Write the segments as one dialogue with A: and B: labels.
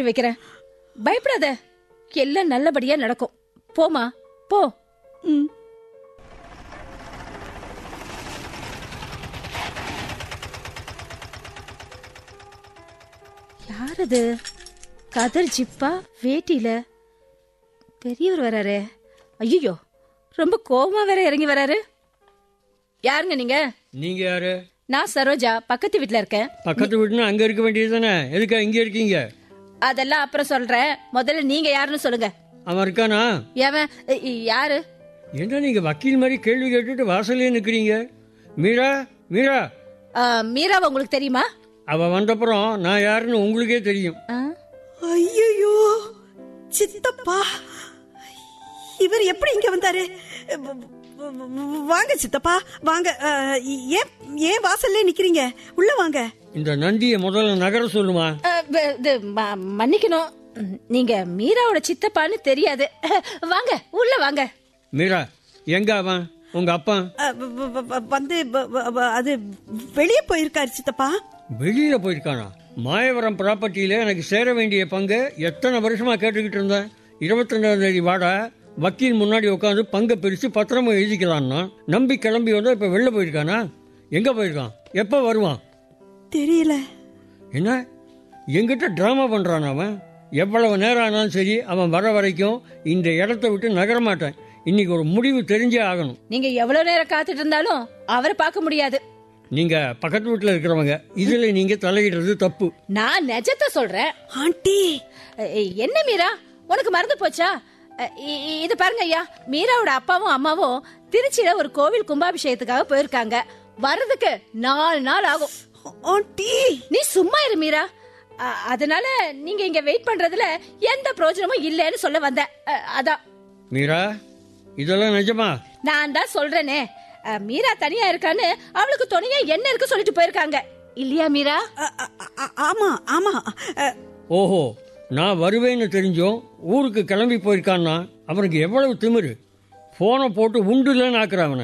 A: கூப்பிட்டு வைக்கிறேன் பயப்படாத எல்லாம் நல்லபடியா நடக்கும் போமா போ
B: ம்
A: யார் அது கதர் ஜிப்பா வேட்டியில பெரியவர் வராரே ஐயோ ரொம்ப கோவமா வேற இறங்கி வராரு யாருங்க நீங்க
C: நீங்க யாரு
A: நான் சரோஜா பக்கத்து வீட்ல இருக்கேன்
C: பக்கத்து வீட்டுனா அங்க இருக்க வேண்டியது தானே எதுக்கா இங்க இருக்கீங்க
A: அதெல்லாம் அப்புறம் சொல்றேன் முதல்ல நீங்க யாருன்னு சொல்லுங்க
C: அவன் இருக்கானா
A: ஏவன் இ- இ- யாரு
C: என்ன நீங்க வக்கீல் மாதிரி கேள்வி கேட்டுட்டு வாசல்லே நிக்கிறீங்க மீரா மீரா
A: ஆ, மீராவை உங்களுக்கு தெரியுமா
C: அவ வந்தப்புறம் நான் யாருன்னு உங்களுக்கே தெரியும்
A: ஆ?
B: ஐயோ சித்தப்பா இவர் எப்படி இங்க வந்தாரு வ- வ- வ- வாங்க சித்தப்பா வாங்க அஹ், ஏன் ஏன் வாசல்ல நிக்கிறீங்க உள்ள வாங்க
C: இந்த நந்தியை முதல்ல நகர சொல்லுமா
A: ஆ, வ- இது ம- மன்னிக்கணும் ம், நீங்க மீராவோட சித்தப்பான்னு தெரியாது வாங்க உள்ள வாங்க
C: மீரா எங்க அவன் உங்க அப்பா
B: அஹ், வ- வ- வ- வந்து வ- வ- வ- அது வெளியே போயிருக்காரு சித்தப்பா
C: வெளியில போயிருக்கானா மாயவரம் ப்ராப்பர்ட்டியில எனக்கு சேர வேண்டிய பங்கு எத்தனை வருஷமா கேட்டுக்கிட்டு இருந்தேன் இருபத்தி ரெண்டாம் தேதி வாடா வக்கீல் முன்னாடி உட்காந்து பங்கை பிரிச்சு பத்திரமா எழுதிக்கலான்னா நம்பி கிளம்பி வந்தா இப்ப வெளில போயிருக்கானா எங்க போயிருக்கான் எப்ப வருவான்
B: தெரியல
C: என்ன எங்கிட்ட டிராமா பண்றான் அவன் எவ்வளவு நேரம் ஆனாலும் சரி அவன் வர வரைக்கும் இந்த இடத்த விட்டு நகர மாட்டேன் இன்னைக்கு ஒரு முடிவு தெரிஞ்சே ஆகணும்
A: நீங்க எவ்வளவு நேரம் காத்துட்டு இருந்தாலும் அவரை பார்க்க முடியாது
C: நீங்க பக்கத்து வீட்டுல இருக்கிறவங்க இதுல நீங்க தலையிடுறது தப்பு
A: நான் நிஜத்தை சொல்றேன்
B: ஆண்டி
A: அ, என்ன மீரா உனக்கு மறந்து போச்சா அ, இ- இ- இது பாருங்க ஐயா மீராவோட அப்பாவும் அம்மாவும் திருச்சியில ஒரு கோவில் கும்பாபிஷேகத்துக்காக போயிருக்காங்க வர்றதுக்கு நாலு நாள் ஆகும்
B: ஆண்டி
A: நீ சும்மா இரு மீரா அ, அதனால நீங்க இங்க வெயிட் பண்றதுல எந்த பிரயோஜனமும் இல்லைன்னு சொல்ல வந்தேன் அ, அதான்
C: மீரா இதெல்லாம் நிஜமா
A: நான் தான் சொல்றேனே அ, மீரா தனியா இருக்கான்னு அவளுக்கு துணையா என்ன இருக்கு சொல்லிட்டு போயிருக்காங்க இல்லையா மீரா
B: அ- அ- அ- ஆமா ஆமா அஹ்,
C: ஓஹோ நான் வருவேன்னு தெரிஞ்சும் ஊருக்கு கிளம்பி போயிருக்கான்னா அவனுக்கு எவ்வளவு திமிரு போனை போட்டு உண்டுலன்னு ஆக்குறான் அவனை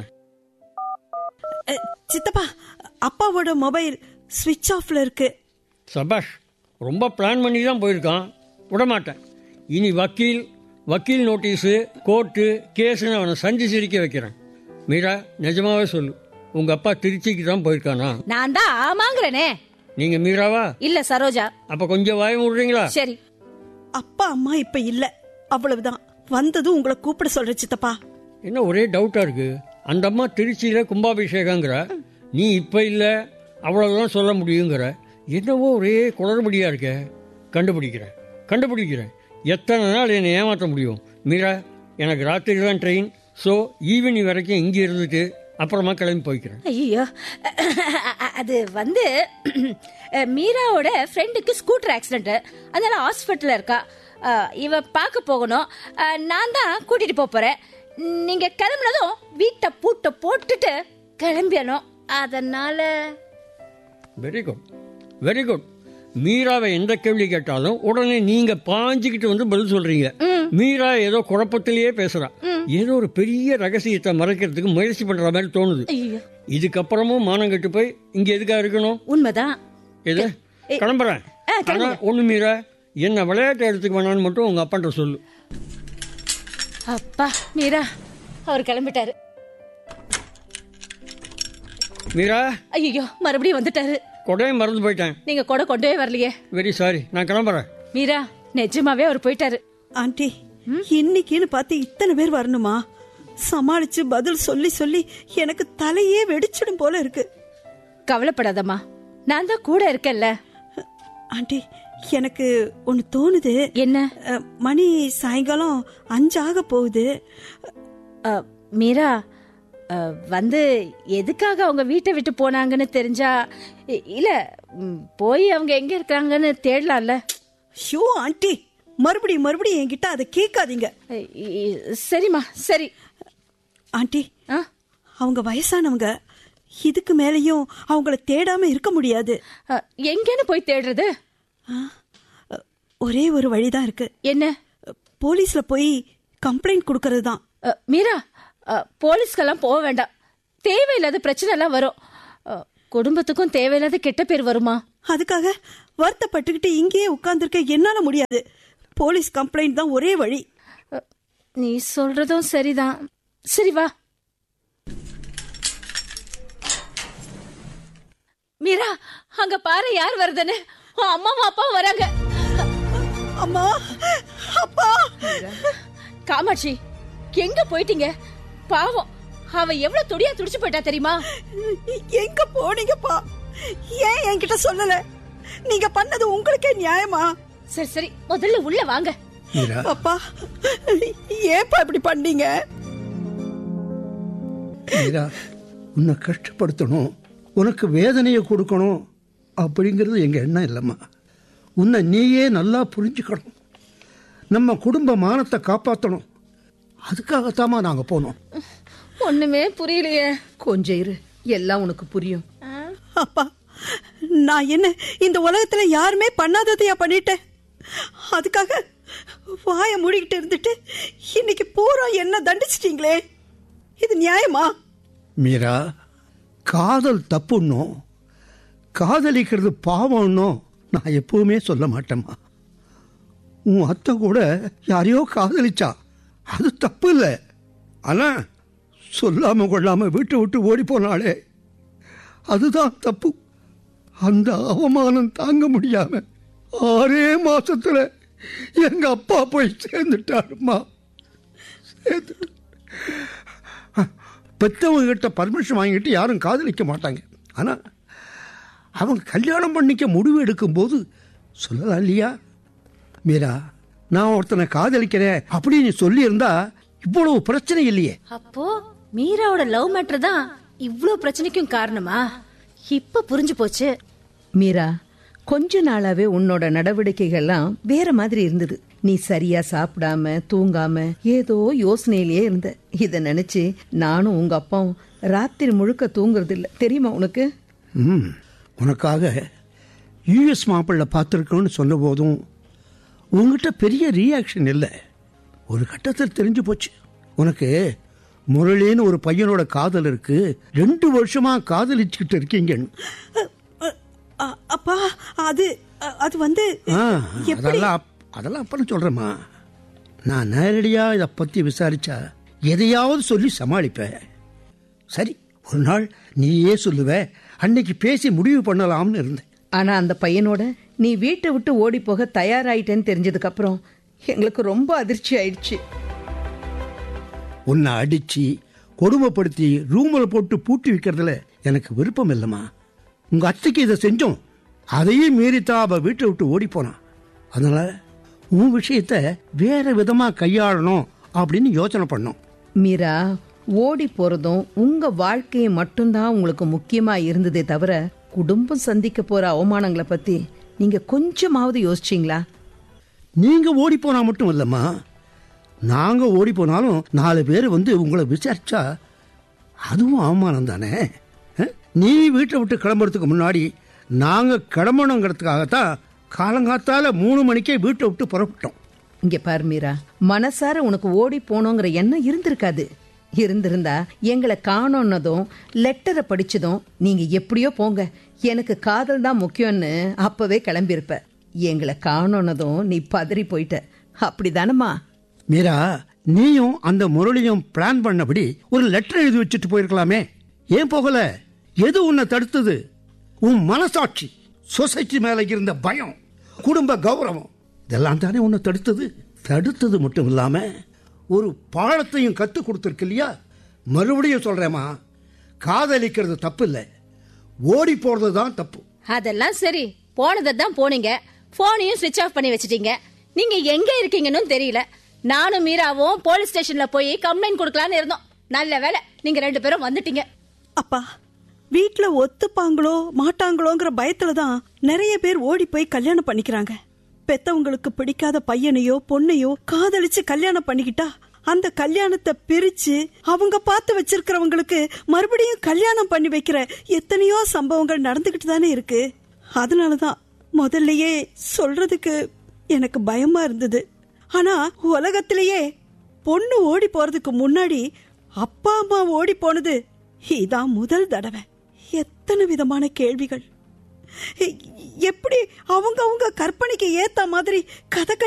B: அஹ், சித்தப்பா அப்பாவோட மொபைல் ஸ்விட்ச் ஆஃப்ல இருக்கு
C: சபாஷ் ரொம்ப பிளான் பண்ணி தான் போயிருக்கான் விடமாட்டேன் இனி வக்கீல் வக்கீல் நோட்டீஸு கோர்ட்டு கேஸ்னு அவனை சந்தி சிரிக்க வைக்கிறேன் மீரா நிஜமாவே சொல்லு உங்க அப்பா திருச்சிக்கு தான் போயிருக்கானா
A: நான் தான் ஆமாங்கிறனே
C: நீங்க மீராவா
A: இல்ல சரோஜா
C: அப்ப கொஞ்சம் வாய விடுறீங்களா
A: சரி
B: அப்பா அம்மா இப்ப இல்ல அவ்வளவுதான் வந்ததும் உங்களை கூப்பிட சொல்ற சித்தப்பா
C: என்ன ஒரே டவுட்டா இருக்கு அந்த அம்மா திருச்சியில கும்பாபிஷேகங்கிற நீ இப்ப இல்ல அவ்வளவுதான் சொல்ல முடியுங்கிற என்னவோ ஒரே குளறுபடியா இருக்க கண்டுபிடிக்கிறேன் கண்டுபிடிக்கிறேன் எத்தனை நாள் என்னை ஏமாற்ற முடியும் மீரா எனக்கு ராத்திரி தான் ட்ரெயின் ஸோ ஈவினிங் வரைக்கும் இங்கே இருந்துட்டு அப்புறமா கிளம்பி போய்க்கிறேன்
A: ஐயோ அது வந்து மீராவோட ஃப்ரெண்டுக்கு ஸ்கூட்டர் ஆக்சிடென்ட் அதனால ஹாஸ்பிட்டல்ல இருக்கா அஹ், இவ பார்க்க போகணும் அஹ், நான் தான் கூட்டிட்டு போப் போறேன் நீங்க கிளம்புனதும் வீட்டை பூட்டை போட்டுட்டு கிளம்பியணும் அதனால
C: வெரி குட் வெரி குட் மீராவை எந்த கேள்வி கேட்டாலும் உடனே நீங்க பாஞ்சுக்கிட்டு வந்து பதில் சொல்றீங்க மீரா ஏதோ குழப்பத்திலேயே பேசுறா ஏதோ ஒரு பெரிய ரகசியத்தை மறைக்கிறதுக்கு முயற்சி பண்ற மாதிரி தோணுது
A: ஐயோ
C: இதுக்கப்புறமும் மானம் கெட்டு போய் இங்க எதுக்கா இருக்கணும்
A: உண்மைதான்
C: எது கிளம்புறேன்
A: ஆ,
C: ஆனா ஒண்ணு மீரா என்ன விளையாட்டு எடுத்துக்க வேணாம்னு மட்டும் உங்க அப்பாட்ட சொல்லு
A: அப்பா மீரா அவர் கிளம்பிட்டாரு
C: மீரா
A: ஐயோ மறுபடியும் வந்துட்டாரு
C: கொடையும் மறந்து போயிட்டேன்
A: நீங்க கூட கொண்டே வரலையே
C: வெரி சாரி நான் கிளம்புறேன்
A: மீரா நிஜமாவே அவர் போயிட்டாரு
B: ஆண்டி இன்னைக்குன்னு பார்த்து இத்தனை பேர் வரணுமா சமாளிச்சு பதில் சொல்லி சொல்லி எனக்கு தலையே வெடிச்சிடும் போல இருக்கு
A: கவலைப்படாதம்மா நான் தான் கூட இருக்கேன்ல
B: ஆண்டி எனக்கு ஒன்னு தோணுது
A: என்ன
B: அஹ், மணி சாயங்காலம் அஞ்சாக போகுது
A: அ, மீரா அ, வந்து எதுக்காக அவங்க வீட்டை விட்டு போனாங்கன்னு தெரிஞ்சா இ- இல்ல ம், போய் அவங்க எங்க இருக்காங்கன்னு தேடலாம்ல
B: ஷோ ஆண்டி மறுபடியும் மறுபடியும் என்கிட்ட அதை கேட்காதீங்க
A: இ- இ- சரிம்மா சரி
B: ஆண்டி
A: ஆ
B: அவங்க வயசானவங்க இதுக்கு மேலேயும் அவங்கள தேடாம இருக்க முடியாது
A: அ, எங்கன்னு போய் தேடுறது
B: ஆ, அஹ், ஒரே ஒரு வழிதான் இருக்கு
A: என்ன
B: போலீஸ்ல போய் கம்ப்ளைண்ட் கொடுக்கறது தான்
A: அ, மீரா அ, போலீஸ்க்கெல்லாம் போக வேண்டாம் தேவையில்லாத பிரச்சனை எல்லாம் வரும் அ, குடும்பத்துக்கும் தேவையில்லாத கெட்ட பேர் வருமா
B: அதுக்காக வருத்தப்பட்டுக்கிட்டு இங்கேயே உட்கார்ந்துருக்க என்னால முடியாது போலீஸ் கம்ப்ளைண்ட் தான் ஒரே வழி
A: அ, நீ சொல்றதும் சரிதான் சரி வா மீரா அங்க பாரு யார் வருதுன்னு உன் அம்மாவும் அப்பாவும் வராங்க
B: அம்மா அப்பா
A: காமாட்சி எங்க போயிட்டீங்க பாவம் அவ எவ்வளவு துடியா துடிச்சு போயிட்டா தெரியுமா
B: எங்க போனீங்கப்பா ஏன் என்கிட்ட சொல்லல நீங்க பண்ணது உங்களுக்கே நியாயமா
A: சரி சரி முதல்ல உள்ள வாங்க
D: மீரா
B: அப்பா ஏப்பா இப்படி பண்ணீங்க
D: மீரா உன்னை கஷ்டப்படுத்தணும் உனக்கு வேதனையை கொடுக்கணும் அப்படிங்கிறது எங்க எண்ணம் இல்லைம்மா உன்னை நீயே நல்லா புரிஞ்சுக்கணும் நம்ம குடும்ப மானத்தை காப்பாற்றணும் அதுக்காகத்தாம்மா நாங்கள் போனோம்
A: ஒண்ணுமே புரியலையே
E: கொஞ்சம் இரு எல்லாம் உனக்கு புரியும்
B: அப்பா நான் என்ன இந்த உலகத்துல யாருமே பண்ணாததையா பண்ணிட்டேன் அதுக்காக வாய மூடிக்கிட்டு இருந்துட்டு இன்னைக்கு பூரா என்ன தண்டிச்சிட்டீங்களே இது நியாயமா
D: மீரா காதல் தப்புன்னும் காதலிக்கிறது பாவம்னும் நான் எப்பவுமே சொல்ல மாட்டேம்மா உன் அத்தை கூட யாரையோ காதலிச்சா அது தப்பு இல்லை ஆனா சொல்லாம கொள்ளாம வீட்டை விட்டு ஓடி போனாலே அதுதான் தப்பு அந்த அவமானம் தாங்க முடியாம ஆறே மாசத்துல எங்க அப்பா போய் சேர்ந்துட்டாருமா சேர்ந்துட்டு பெற்றவங்க கிட்ட பர்மிஷன் வாங்கிட்டு யாரும் காதலிக்க மாட்டாங்க ஆனால் அவங்க கல்யாணம் பண்ணிக்க முடிவு எடுக்கும்போது சொல்லலாம் இல்லையா மீரா நான் ஒருத்தனை காதலிக்கிறேன் அப்படின்னு சொல்லியிருந்தா இவ்வளவு பிரச்சனை இல்லையே
A: அப்போ மீராவோட லவ் மேட்டர் தான் இவ்ளோ பிரச்சனைக்கும் காரணமா இப்ப புரிஞ்சு போச்சு
E: மீரா கொஞ்ச நாளாவே உன்னோட நடவடிக்கைகள்லாம் வேற மாதிரி இருந்தது நீ சரியா சாப்பிடாம தூங்காம ஏதோ யோசனையிலேயே இருந்த இத நினைச்சு நானும் உங்க அப்பாவும் ராத்திரி முழுக்க தூங்குறது இல்ல தெரியுமா உனக்கு
D: ம் உனக்காக யூஎஸ் மாப்பிள்ளை பார்த்துருக்கோன்னு சொன்ன போதும் உங்ககிட்ட பெரிய ரியாக்ஷன் இல்லை ஒரு கட்டத்தில் தெரிஞ்சு போச்சு உனக்கு முரளின்னு ஒரு பையனோட காதல் இருக்கு ரெண்டு வருஷமா காதலிச்சுக்கிட்டு இருக்கீங்கன்னு
B: அ, அ, அப்பா அது அ, அது வந்து
D: ஆ,
B: எப்படி
D: அதெல்லாம் அப்- அதெல்லாம் அப்புறம் சொல்றேம்மா நான் நேரடியா இதை பத்தி விசாரிச்சா எதையாவது சொல்லி சமாளிப்பேன் சரி ஒரு நாள் நீயே சொல்லுவ அன்னைக்கு பேசி முடிவு பண்ணலாம்னு இருந்தேன்
E: ஆனா அந்த பையனோட நீ வீட்டை விட்டு ஓடி போக தயாராயிட்டேன்னு தெரிஞ்சதுக்கு அப்புறம் எங்களுக்கு ரொம்ப அதிர்ச்சி ஆயிடுச்சு
D: உன்னை அடிச்சு கொடுமைப்படுத்தி ரூமில் போட்டு பூட்டி வைக்கிறதுல எனக்கு விருப்பம் இல்லைம்மா உங்க அத்தைக்கு இதை செஞ்சோம் அதையும் மீறித்தான் அவ வீட்டை விட்டு ஓடி போனான் அதனால உன் விஷயத்த வேற விதமா கையாளணும் அப்படின்னு யோசனை பண்ணோம்
E: மீரா ஓடி போறதும் உங்க வாழ்க்கையை மட்டும்தான் உங்களுக்கு முக்கியமா இருந்ததே தவிர குடும்பம் சந்திக்க போற அவமானங்களை பத்தி நீங்க கொஞ்சமாவது யோசிச்சீங்களா
D: நீங்க ஓடி போனா மட்டும் இல்லம்மா நாங்க ஓடி போனாலும் நாலு பேர் வந்து உங்களை விசாரிச்சா அதுவும் அவமானம் தானே அஹ்? நீ வீட்டை விட்டு கிளம்புறதுக்கு முன்னாடி நாங்க கிளம்பணுங்கிறதுக்காகத்தான் காலங்காத்தால மூணு மணிக்கே வீட்டை விட்டு புறப்பட்டோம்
E: இங்க பாரு மீரா மனசார உனக்கு ஓடி போனோங்கிற எண்ணம் இருந்திருக்காது இருந்திருந்தா எங்களை காணோன்னதும் லெட்டரை படிச்சதும் நீங்க எப்படியோ போங்க எனக்கு காதல் தான் முக்கியம்னு அப்பவே கிளம்பியிருப்ப எங்களை காணோன்னதும் நீ பதறி போயிட்ட அப்படிதானம்மா
D: மீரா நீயும் அந்த முரளியும் பிளான் பண்ணபடி ஒரு லெட்டர் எழுதி வச்சுட்டு போயிருக்கலாமே ஏன் போகல எது உன்னை தடுத்தது உன் மனசாட்சி சொசைட்டி மேல இருந்த பயம் குடும்ப கௌரவம் இதெல்லாம் தானே உன்னை தடுத்தது தடுத்தது மட்டும் இல்லாம ஒரு பாடத்தையும் கத்து கொடுத்துருக்கு இல்லையா மறுபடியும் சொல்றேம்மா காதலிக்கிறது தப்பு இல்லை ஓடி போறது தான் தப்பு
A: அதெல்லாம் சரி போனதை தான் போனீங்க போனையும் சுவிட்ச் ஆஃப் பண்ணி வச்சிட்டீங்க நீங்க எங்க இருக்கீங்கன்னு தெரியல நானும் மீராவும் போலீஸ் ஸ்டேஷன்ல போய் கம்ப்ளைண்ட் கொடுக்கலான்னு இருந்தோம் நல்ல வேளை நீங்க ரெண்டு பேரும் வந்துட்டீங்க
B: அப்பா வீட்ல ஒத்துப்பாங்களோ மாட்டாங்களோங்கிற பயத்துல தான் நிறைய பேர் ஓடி போய் கல்யாணம் பண்ணிக்கிறாங்க பெத்தவங்களுக்கு பிடிக்காத பையனையோ பொண்ணையோ காதலிச்சு கல்யாணம் பண்ணிக்கிட்டா அந்த கல்யாணத்தை பிரிச்சு அவங்க பார்த்து வச்சிருக்கிறவங்களுக்கு மறுபடியும் கல்யாணம் பண்ணி வைக்கிற எத்தனையோ சம்பவங்கள் நடந்துகிட்டு தானே இருக்கு அதனாலதான் முதல்லயே சொல்றதுக்கு எனக்கு பயமா இருந்தது ஆனா உலகத்திலேயே பொண்ணு ஓடி போறதுக்கு முன்னாடி அப்பா அம்மா ஓடி போனது இதான் முதல் தடவை எத்தனை விதமான கேள்விகள் எப்படி அவங்க அவங்க கற்பனைக்கு ஏத்த மாதிரி கதை